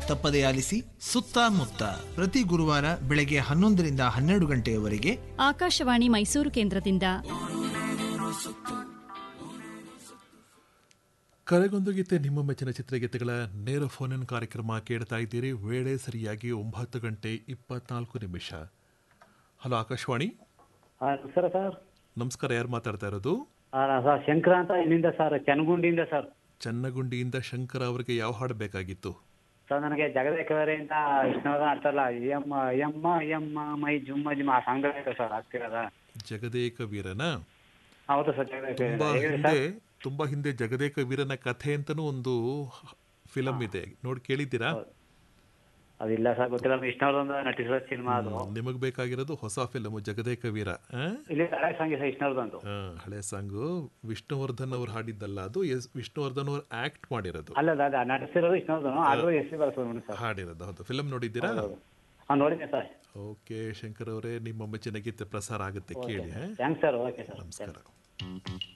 ತಪ್ಪದೇ ಆಲಿಸಿ ಸುತ್ತಮುತ್ತ ಪ್ರತಿ ಗುರುವಾರ ಬೆಳಗ್ಗೆ ಹನ್ನೊಂದರಿಂದ ಹನ್ನೆರಡು ಗಂಟೆಯವರೆಗೆ ಆಕಾಶವಾಣಿ ಮೈಸೂರು ಕೇಂದ್ರದಿಂದ ಕರೆಗೊಂದು ಗೀತೆ ನಿಮ್ಮ ಮೆಚ್ಚಿನ ಚಿತ್ರಗೀತೆಗಳ ನೇರ ಫೋನ್ ಇನ್ ಕಾರ್ಯಕ್ರಮ ಕೇಳ್ತಾ ಇದ್ದೀರಿ ವೇಳೆ ಸರಿಯಾಗಿ ಒಂಬತ್ತು ಗಂಟೆ ಇಪ್ಪತ್ನಾಲ್ಕು ನಿಮಿಷ ಹಲೋ ಆಕಾಶವಾಣಿ ಆ, ನಮಸ್ಕಾರ ಸರ್ ನಮಸ್ಕಾರ ಯಾರು ಮಾತಾಡ್ತಾ ಇರೋದು ಆ, ಸರ್ ಶಂಕರ ಅಂತ ಇಲ್ಲಿಂದ ಸರ್ ಚನ್ನಗುಂಡಿಯಿಂದ ಸರ್ ಚನ್ನಗುಂಡಿಯಿಂದ ಶಂಕರ ಅವರಿಗೆ ಯಾವ ಹಾಡು ಬೇಕಾಗಿತ್ತು ಸರ್ ನನಗೆ ಜಗದೇಕವರೆಯಿಂದ ಇಷ್ಟವಾದ ಆಡ್ತಾರಲ್ಲ ಯಮ್ಮ ಯಮ್ಮ ಯಮ್ಮ ಮೈ ಜುಮ್ಮ ಜುಮ್ಮ ಆ ಸಾಂಗ್ ಬೇಕು ಸರ್ ಆಗ್ತಿರದ ಜಗದೇಕ ವೀರನ ಹೌದು ಸರ್ ಜಗದೇಕ ತುಂಬಾ ಹೇಳಿ ಹಿಂದೆ ಸರ್ ತುಂಬಾ ಹಿಂದೆ ಜಗದೇಕ ವೀರನ ಕಥೆ ಅಂತನೂ ಒಂದು ಫಿಲಂ ಇದೆ ನೋಡಿ ಕೇಳಿದ್ದೀರಾ ಅದಿಲ್ಲ ಸರ್ ಗೊತ್ತಿಲ್ಲ ಇಷ್ಟವಾದ ನಟಿಸಿರೋ ಸಿನಿಮಾ ಅದು ನಿಮಗ್ ಬೇಕಾಗಿರೋದು ಹೊಸ ಫಿಲಮ್ ಜಗದೇಕ ವೀರ ಆ? ಇಲ್ಲಿ ಹಳೆ ಸಾಂಗ್ ಸರ್ ಇಷ್ಟವಾದಂತು ಆ, ಹಳೆ ಸಾಂಗು ವಿಷ್ಣುವರ್ಧನ್ ಅವ್ರು ಹಾಡಿದ್ದಲ್ಲ ಅದು ಎಸ್ ವಿಷ್ಣುವರ್ಧನ್ ಅವ್ರು ಆಕ್ಟ್ ಮಾಡಿರೋದು ಅಲ್ಲ ಅದ ನಟಿಸಿರೋದು ಇಷ್ಟವಾದನು ಆದ್ರೂ ಎಸ್ ಸಿ ಬಳಸೋದು ಸರ್ ಹಾಡಿರೋದು ಹೌದು ಫಿಲಮ್ ನೋಡಿದ್ದೀರಾ ಹಾಂ ನೋಡಿದ್ದೆ ಸರ್ ಓಕೆ ಶಂಕರ್ ಅವರೇ ನಿಮ್ಮ ಮೆಚ್ಚಿನ ಗೀತೆ ಪ್ರಸಾರ ಆಗುತ್ತೆ ಕೇಳಿ ಆ? ಥ್ಯಾಂಕ್ಸ್ ಸರ್ ಓಕೆ ಸರ್ ನಮಸ್ಕಾರ